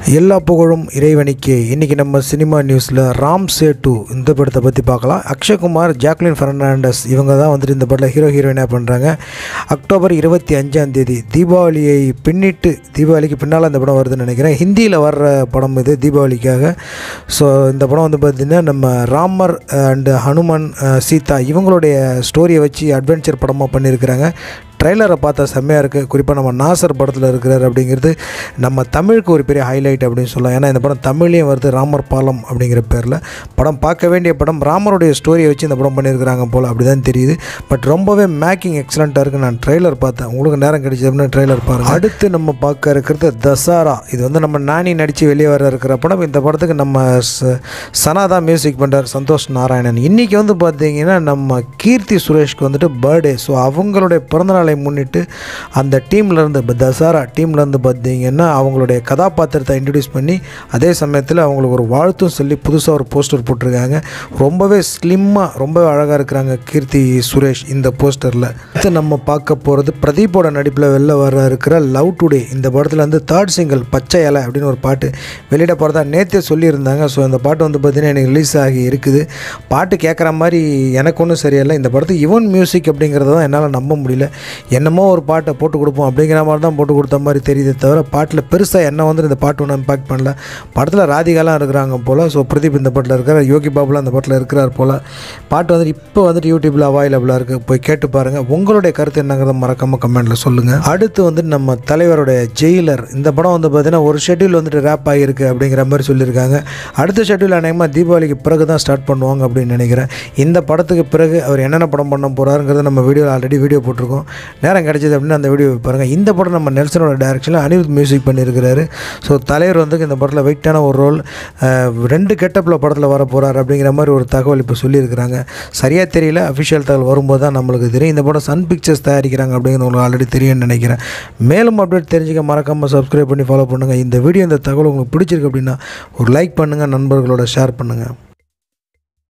எல்லா புகழும் இறைவனுக்கு இன்றைக்கி நம்ம சினிமா நியூஸில் ராம் சேட்டு இந்த படத்தை பற்றி பார்க்கலாம் அக்ஷய்குமார் ஜாக்லின் ஃபெர்னாண்டஸ் இவங்க தான் வந்துட்டு இந்த படத்தில் ஹீரோ ஹீரோயினாக பண்ணுறாங்க அக்டோபர் இருபத்தி அஞ்சாம் தேதி தீபாவளியை பின்னிட்டு தீபாவளிக்கு பின்னால் இந்த படம் வருதுன்னு நினைக்கிறேன் ஹிந்தியில் வர்ற படம் இது தீபாவளிக்காக ஸோ இந்த படம் வந்து பார்த்திங்கன்னா நம்ம ராமர் அண்டு ஹனுமான் அஹ், சீதா இவங்களுடைய ஸ்டோரியை வச்சு அட்வென்ச்சர் படமாக பண்ணியிருக்கிறாங்க ட்ரைலரை பார்த்தா செம்மையாக இருக்குது குறிப்பாக நம்ம நாசர் படத்தில் இருக்கிறார் அப்படிங்கிறது நம்ம தமிழுக்கு ஒரு பெரிய ஹைலைட் அப்படின்னு சொல்லலாம் ஏன்னா இந்த படம் தமிழ்லேயும் வருது ராமர் பாலம் அப்படிங்கிற பேரில் படம் பார்க்க வேண்டிய படம் ராமருடைய ஸ்டோரியை வச்சு இந்த படம் பண்ணியிருக்கிறாங்க போல் அப்படி தான் தெரியுது பட் ரொம்பவே மேக்கிங் எக்ஸலண்ட்டாக இருக்குது நான் ட்ரெய்லர் பார்த்தேன் உங்களுக்கு நேரம் கிடைச்சது அப்படின்னு ட்ரெய்லர் பாருங்கள் அடுத்து நம்ம பார்க்க இருக்கிறது தசாரா இது வந்து நம்ம நானி நடித்து வெளியே வர இருக்கிற படம் இந்த படத்துக்கு நம்ம ச- சனா தான் மியூசிக் பண்ணுறார் சந்தோஷ் நாராயணன் இன்றைக்கி வந்து பார்த்தீங்கன்னா நம்ம கீர்த்தி சுரேஷ்க்கு வந்துட்டு பர்த்டே ஸோ அவங்களுடைய பிறந்தநாளை முன்னிட்டு அந்த டீம்லேருந்து இப்போ தசாரா டீம்லேருந்து பார்த்தீங்கன்னா அவங்களுடைய கதாபாத்திரத்தை இன்ட்ரடியூஸ் பண்ணி அதே சமயத்தில் அவங்களுக்கு ஒரு வாழ்த்தும் சொல்லி புதுசாக ஒரு போஸ்டர் போட்டிருக்காங்க ரொம்பவே ஸ்லிம்மாக ரொம்பவே அழகாக இருக்கிறாங்க கீர்த்தி சுரேஷ் இந்த போஸ்டரில் அடுத்து நம்ம பார்க்க போகிறது பிரதீப்போட நடிப்பில் வெளில வர இருக்கிற லவ் டுடே இந்த படத்தில் வந்து தேர்ட் சிங்கிள் பச்சை இலை அப்படின்னு ஒரு பாட்டு வெளியிட போகிறதா நேற்றே சொல்லியிருந்தாங்க ஸோ இந்த பாட்டு வந்து பார்த்திங்கன்னா எனக்கு ரிலீஸ் ஆகி இருக்குது பாட்டு கேட்குற மாதிரி எனக்கு ஒன்றும் சரியில்லை இந்த படத்துக்கு யுவன் மியூசிக் அப்படிங்கிறத தான் என்னால் நம்ப முடியல என்னமோ ஒரு பாட்டை போட்டு கொடுப்போம் அப்படிங்கிற மாதிரி தான் போட்டு கொடுத்த மாதிரி தெரியுதே தவிர பாட்டில் பெருசாக என்ன வந்து இந்த பாட்டு ஒன்றும் இம்பாக்ட் பண்ணல படத்தில் ராதிகாலாம் இருக்கிறாங்க போல் ஸோ பிரதீப் இந்த பாட்டில் இருக்கிறார் யோகி பாபுலாம் அந்த பாட்டில் இருக்கிறார் போல் பாட்டு வந்துட்டு இப்போ வந்துட்டு யூடியூப்பில் அவைலபிளாக இருக்குது போய் கேட்டு பாருங்கள் உங்களுடைய கருத்து என்னங்கிறத மறக்காமல் கமெண்ட்டில் சொல்லுங்கள் அடுத்து வந்து நம்ம தலைவருடைய ஜெயிலர் இந்த படம் வந்து பார்த்தீங்கன்னா ஒரு ஷெட்யூல் வந்துட்டு ரேப் ஆகியிருக்கு அப்படிங்கிற மாதிரி சொல்லியிருக்காங்க அடுத்த ஷெட்யூல் அநேகமாக தீபாவளிக்கு பிறகு தான் ஸ்டார்ட் பண்ணுவாங்க அப்படின்னு நினைக்கிறேன் இந்த படத்துக்கு பிறகு அவர் என்னென்ன படம் பண்ண போகிறாருங்கிறத நம்ம வீடியோவில் ஆல்ரெடி வீடியோ போட்டிருக்கோம் நேரம் கிடைச்சது அப்படின்னு அந்த வீடியோ பாருங்கள் இந்த படம் நம்ம நெல்சனோட டைரக்ஷனில் அனிருத் மியூசிக் பண்ணியிருக்கிறாரு ஸோ தலைவர் வந்து இந்த படத்தில் வெயிட்டான ஒரு ரோல் ரெண்டு கெட்டப்பில் படத்தில் வர போகிறார் அப்படிங்கிற மாதிரி ஒரு தகவல் இப்போ சொல்லியிருக்கிறாங்க சரியாக தெரியல அஃபிஷியல் தகவல் வரும்போது தான் நம்மளுக்கு தெரியும் இந்த படம் சன் பிக்சர்ஸ் தயாரிக்கிறாங்க அப்படிங்கிறது உங்களுக்கு ஆல்ரெடி தெரியும்னு நினைக்கிறேன் மேலும் அப்டேட் தெரிஞ்சுக்க மறக்காமல் சப்ஸ்கிரைப் பண்ணி ஃபாலோ பண்ணுங்கள் இந்த வீடியோ இந்த தகவல் உங்களுக்கு பிடிச்சிருக்கு அப்படின்னா ஒரு லைக் பண்ணுங்கள் நண்பர்களோட ஷேர் பண்ணுங்கள்